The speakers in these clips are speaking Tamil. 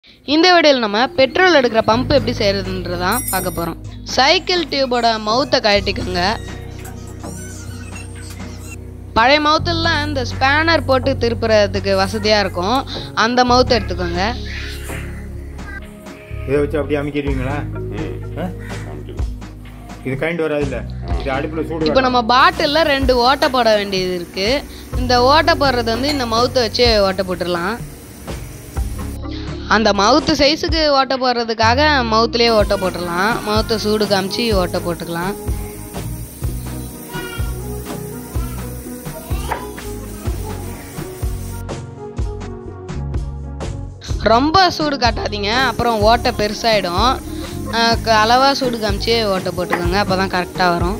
இந்த வீடியோவில் நம்ம பெட்ரோல் எடுக்கிற பம்ப் எப்படி செய்கிறதுன்றதான் பார்க்க போகிறோம் சைக்கிள் டியூபோட மவுத்தை கழட்டிக்கோங்க பழைய மவுத்துலாம் இந்த ஸ்பேனர் போட்டு திருப்புறதுக்கு வசதியாக இருக்கும் அந்த மவுத்தை எடுத்துக்கோங்க இதை வச்சு அப்படியே அமைக்கிடுவீங்களா ஆ? இது கைண்ட் வராது இல்ல இது அடுப்புல சூடு இப்போ நம்ம பாட்டிலில் ரெண்டு ஓட்டை போட வேண்டியது இருக்குது இந்த ஓட்டை போடுறது வந்து இந்த மவுத்தை வச்சு ஓட்டை போட்டுடலாம் அந்த மவுத்து சைஸுக்கு ஓட்டை போடுறதுக்காக மவுத்துலேயே ஓட்டை போட்டுடலாம் மவுத்தை சூடு காமிச்சு ஓட்டை போட்டுக்கலாம் ரொம்ப சூடு காட்டாதீங்க அப்புறம் ஓட்டை பெருசாகிடும் அளவாக சூடு காமிச்சு ஓட்டை போட்டுக்கோங்க அப்போ தான் கரெக்டாக வரும்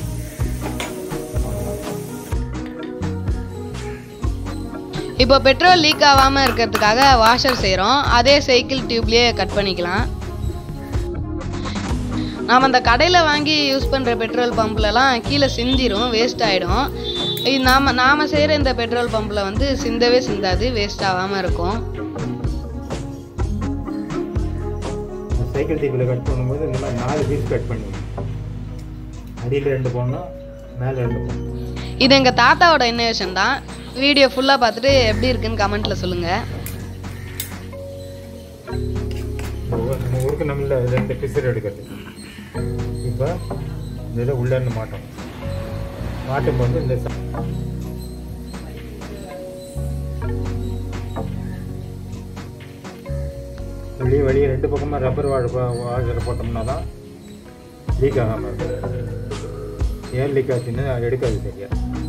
இப்போ பெட்ரோல் லீக் ஆகாமல் இருக்கிறதுக்காக வாஷர் செய்கிறோம் அதே சைக்கிள் டியூப்லேயே கட் பண்ணிக்கலாம் நாம் அந்த கடையில் வாங்கி யூஸ் பண்ணுற பெட்ரோல் பம்ப்லலாம் கீழே சிந்திரும் வேஸ்ட் ஆகிடும் இது நாம் நாம் செய்கிற இந்த பெட்ரோல் பம்பில் வந்து சிந்தவே சிந்தாது வேஸ்ட் ஆகாமல் இருக்கும் சைக்கிள் டீப்பில் கட் பண்ணும்போது இந்த மாதிரி நாலு பீஸ் கட் பண்ணுவீங்க அடியில் ரெண்டு போடணும் மேலே ரெண்டு போடணும் இது எங்கள் தாத்தாவோட இன்னோவேஷன் தான் வீடியோ ஃபுல்லாக பார்த்துட்டு எப்படி இருக்குன்னு கமெண்ட்டில் சொல்லுங்கள் ஒவ்வொரு- நம்ம ஊருக்கு நம்மள ரெண்டு பிசர் எடுக்கிறது இப்போ இந்த இதை உள்ள இருந்து மாட்டோம் மாட்டும் போது இந்த ச- வெளியே வெளியே ரெண்டு பக்கமாக ரப்பர் வாழ வாழை போட்டோம்னா தான் லீக் ஆகாமல் இருக்கும் ஏன் லீக் ஆச்சுன்னு அது எடுக்காது சரியா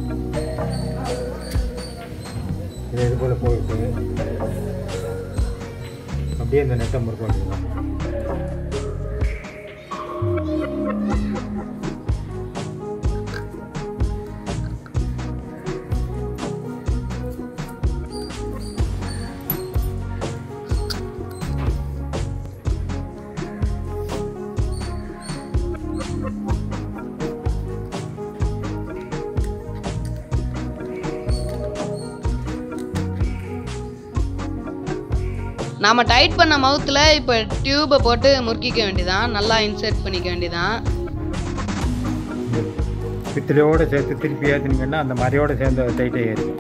இது இது போல் போயிட்டு அப்படியே இந்த நெட்டை முறுக்க வேண்டியதுதான் நாம் டைட் பண்ண மவுத்தில் இப்போ டியூப்பை போட்டு முறுக்கிக்க வேண்டியதான் நல்லா இன்சர்ட் பண்ணிக்க வேண்டியதான் பித்தளையோட சேர்த்து திருப்பி ஏற்றுனீங்கன்னா அந்த மரையோட சேர்ந்து டைட்டே ஏறிடும்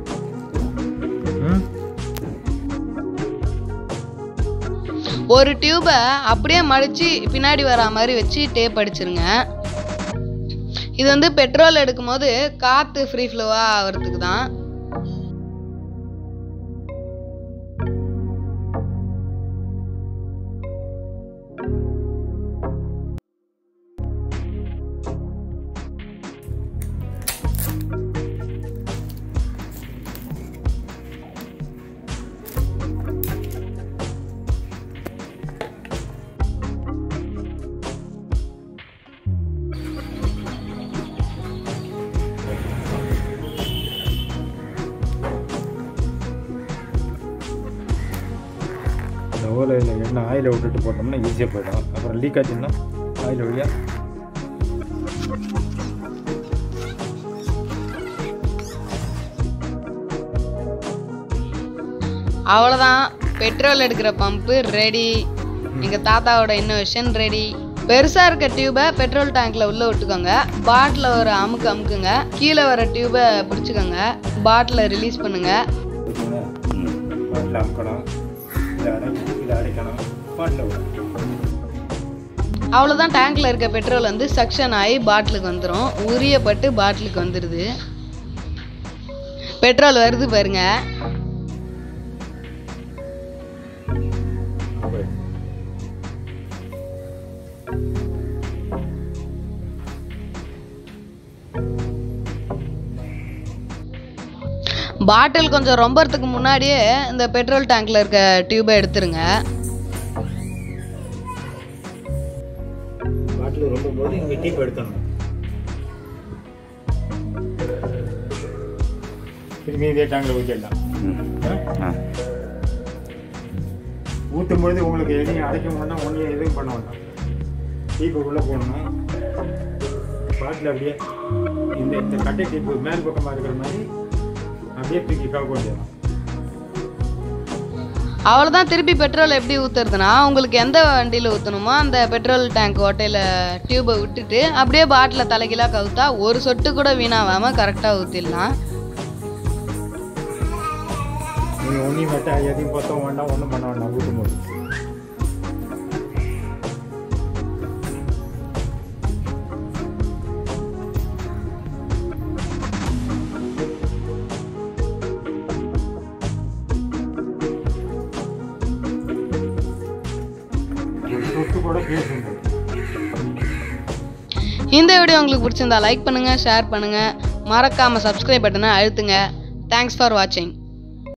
ம் ஒரு டியூபை அப்படியே மடித்து பின்னாடி வரா மாதிரி வச்சு டேப் அடிச்சிருங்க இது வந்து பெட்ரோல் எடுக்கும்போது காற்று ஃப்ரீ ஃப்ளோவாக ஆகிறதுக்கு தான் இந்த ஓலையில் எண்ணெய் ஆயிலை விட்டுட்டு போட்டோம்னா ஈஸியாக போயிடும் அப்புறம் லீக் ஆச்சுன்னா ஆயில் வழியாக அவ்வளோதான் பெட்ரோல் எடுக்கிற பம்பு ரெடி எங்கள் தாத்தாவோட இன்னோவேஷன் ரெடி பெருசாக இருக்க டியூபை பெட்ரோல் டேங்க்கில் உள்ளே விட்டுக்கோங்க பாட்டில் ஒரு அமுக்கு அமுக்குங்க கீழே வர டியூபை பிடிச்சிக்கோங்க பாட்டிலை ரிலீஸ் பண்ணுங்கள் பாட்டில் அமுக்கணும் இதை அடை இதை அடைக்கணும் பாட்டில் விடணும் அவ்வளோதான் டேங்க்கில் இருக்க பெட்ரோல் வந்து சக்ஷன் ஆகி பாட்டிலுக்கு வந்துடும் உரியப்பட்டு பாட்டிலுக்கு வந்துடுது பெட்ரோல் வருது பாருங்க அப்புறம் பாட்டில் கொஞ்சம் ரொம்பறதுக்கு முன்னாடியே இந்த பெட்ரோல் டேங்க்கில் இருக்க டியூபை எடுத்துருங்க பாட்டில் ரொம்ப போது இங்கே டீப் எடுத்தணும் திரும்பி இதே டேங்கில் ஊற்றிடலாம் ஊற்றும் பொழுது உங்களுக்கு எதையும் அடைக்க வேண்டாம் ஒன்றையும் எதுவும் பண்ண வேண்டாம் டீப்பு உள்ளே போடணும் பாட்டில் அப்படியே இந்த இந்த கட்டை டீப்பு மேல் பக்கமாக இருக்கிற மாதிரி அப்படியே தூக்கி கவுக்க வேண்டியதான் அவ்வளோதான் திருப்பி பெட்ரோல் எப்படி ஊற்றுறதுனா உங்களுக்கு எந்த வண்டியில் ஊற்றணுமோ அந்த பெட்ரோல் டேங்க் ஓட்டையில் டியூபை விட்டுட்டு அப்படியே பாட்டில் தலைகீழாக கவுத்தா ஒரு சொட்டு கூட வீணாகாமல் கரெக்டாக ஊற்றிடலாம் நீங்கள் ஒன்றையும் கட்ட எதையும் பொத்த வேண்டாம் ஒன்றும் பண்ண வேண்டாம் ஊற்றும் போது ஒரு சொட்டு கூட பேசுங்க இந்த வீடியோ உங்களுக்கு பிடிச்சிருந்தா லைக் பண்ணுங்கள் ஷேர் பண்ணுங்கள் மறக்காமல் சப்ஸ்கிரைப் பட்டனை அழுத்துங்க தேங்க்ஸ் ஃபார் வாட்சிங்